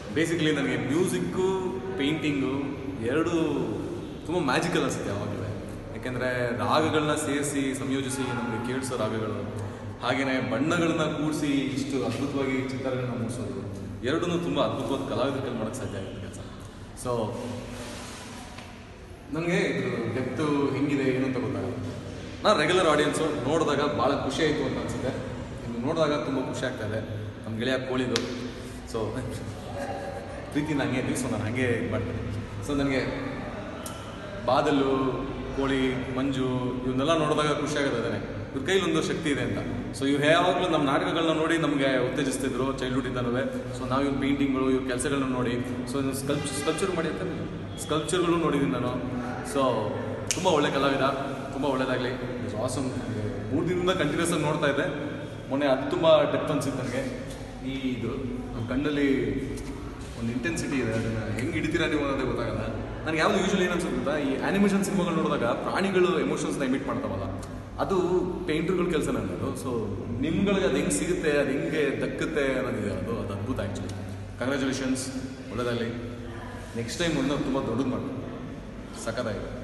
basically ನನಗೆ music painting ಎರಡು ತುಂಬ ಮ್ಯಾಜಿಕಲ್ ಅನಿಸುತ್ತೆ ಯಾವಾಗಲೂ ಯಾಕೆಂದರೆ ರಾಗಗಳನ್ನ ಸೇರಿಸಿ ಸಂಯೋಜಿಸಿ ನಮಗೆ ಕೇಳಿಸೋ ರಾಗಗಳು ಹಾಗೆಯೇ ಬಣ್ಣಗಳನ್ನ ಕೂಡಿಸಿ ಇಷ್ಟು ಅದ್ಭುತವಾಗಿ ಚಿತ್ರಗಳನ್ನ ಮೂಡಿಸೋದು ಎರಡೂ ತುಂಬ ಅದ್ಭುತವಾದ ಕಲಾವಿದ್ರ ಕೈಲಿ ಮಾಡೋಕ್ಕೆ ಸಾಧ್ಯ ಆಗುತ್ತೆ ಕೆಲಸ ಸೊ ನನಗೆ ಇದ್ರ ಡೆಪ್ತು ಹೆಂಗಿದೆ ಏನು ಅಂತ ಗೊತ್ತಾಗಲ್ಲ ನಾನು ರೆಗ್ಯುಲರ್ ಆಡಿಯನ್ಸು ನೋಡಿದಾಗ ಭಾಳ ಖುಷಿ ಆಯಿತು ಅಂತ ಅನಿಸುತ್ತೆ ಇನ್ನು ನೋಡಿದಾಗ ತುಂಬ ಖುಷಿ ಆಗ್ತಾ ಇದೆ ನಮ್ಮ ಗೆಳೆಯ ಕೋಳಿದು ಸೊ ಪ್ರೀತಿನ ಹಂಗೆ ನಿಲ್ಲಿಸೋ ನಾನು ಹಾಗೆ ಮಾಡ್ತೀನಿ ಸೊ ನನಗೆ ಬಾದಲು ಕೋಳಿ ಮಂಜು ಇವನ್ನೆಲ್ಲ ನೋಡಿದಾಗ ಖುಷಿ ಆಗೋದೇ ಇವ್ರ ಕೈಲಿ ಒಂದು ಶಕ್ತಿ ಇದೆ ಅಂತ ಸೊ ಇವ್ರು ಯಾವಾಗಲೂ ನಮ್ಮ ನಾಟಕಗಳನ್ನ ನೋಡಿ ನಮಗೆ ಉತ್ತೇಜಿಸ್ತಿದ್ರು ಚೈಲ್ಡ್ಹುಡ್ಡಿಂದನೂ ಸೊ ನಾವು ಇವ್ರ ಪೇಂಟಿಂಗ್ಗಳು ಇವ್ರ ಕೆಲಸಗಳನ್ನ ನೋಡಿ ಸೊ ಸ್ಕಲ್ಪ್ ಸ್ಕಲ್ಪ್ಚರ್ ಮಾಡಿ ಅಂತ ಸ್ಕಲ್ಪ್ಚರ್ಗಳು ನೋಡಿದ್ದೀನಿ ನಾನು ಸೊ ತುಂಬ ಒಳ್ಳೆ ಕಲಾವಿದ ತುಂಬ ಒಳ್ಳೇದಾಗಲಿ ಆಸಮ್ ಮೂರು ದಿನದಿಂದ ಕಂಟಿನ್ಯೂಸ್ ಆಗಿ ನೋಡ್ತಾ ಇದ್ದೆ ಮೊನ್ನೆ ಅದು ತುಂಬ ಡೆಪ್ತ್ ಅನ್ಸಿತ್ತು ನನಗೆ ಈ ಇದು ನಮ್ಮ ಕಣ್ಣಲ್ಲಿ ಒಂದು ಇಂಟೆನ್ಸಿಟಿ ಇದೆ ಅದನ್ನು ಹೆಂಗೆ ಹಿಡಿತೀರಾ ನೀವು ಅನ್ನೋದೇ ಗೊತ್ತಾಗಲ್ಲ ನನಗೆ ಯಾವುದು ಯೂಶಲಿ ಏನು ಅನ್ಸುತ್ತೆ ಗೊತ್ತಾ ಈ ಆ್ಯನಿಮೇಷನ್ ಸಿನಿಮಾಗಳು ನೋಡಿದಾಗ ಪ್ರಾಣಿಗಳು ಎಮೋಷನ್ಸ್ನ ಎಮಿಟ್ ಮಾಡ್ತಾವಲ್ಲ ಅದು ಪೇಂಟ್ರ್ಗಳ ಕೆಲಸನೇ ಅನ್ನೋದು ಸೊ ನಿಮ್ಗಳಿಗೆ ಅದು ಹೆಂಗೆ ಸಿಗುತ್ತೆ ಅದು ಹೆಂಗೆ ದಕ್ಕುತ್ತೆ ಅನ್ನೋದಿದೆ ಅದು ಅದು ಅದ್ಭುತ ಆ್ಯಕ್ಚುಲಿ ಕಂಗ್ರ್ಯಾಚುಲೇಷನ್ಸ್ ಒಳ್ಳೆಯದಾಗಲಿ ನೆಕ್ಸ್ಟ್ ಟೈಮ್ ಇನ್ನೂ ತುಂಬ ದೊಡ್ಡದು ಮಾಡಿ ಸಖತ್ತಾಗಿದೆ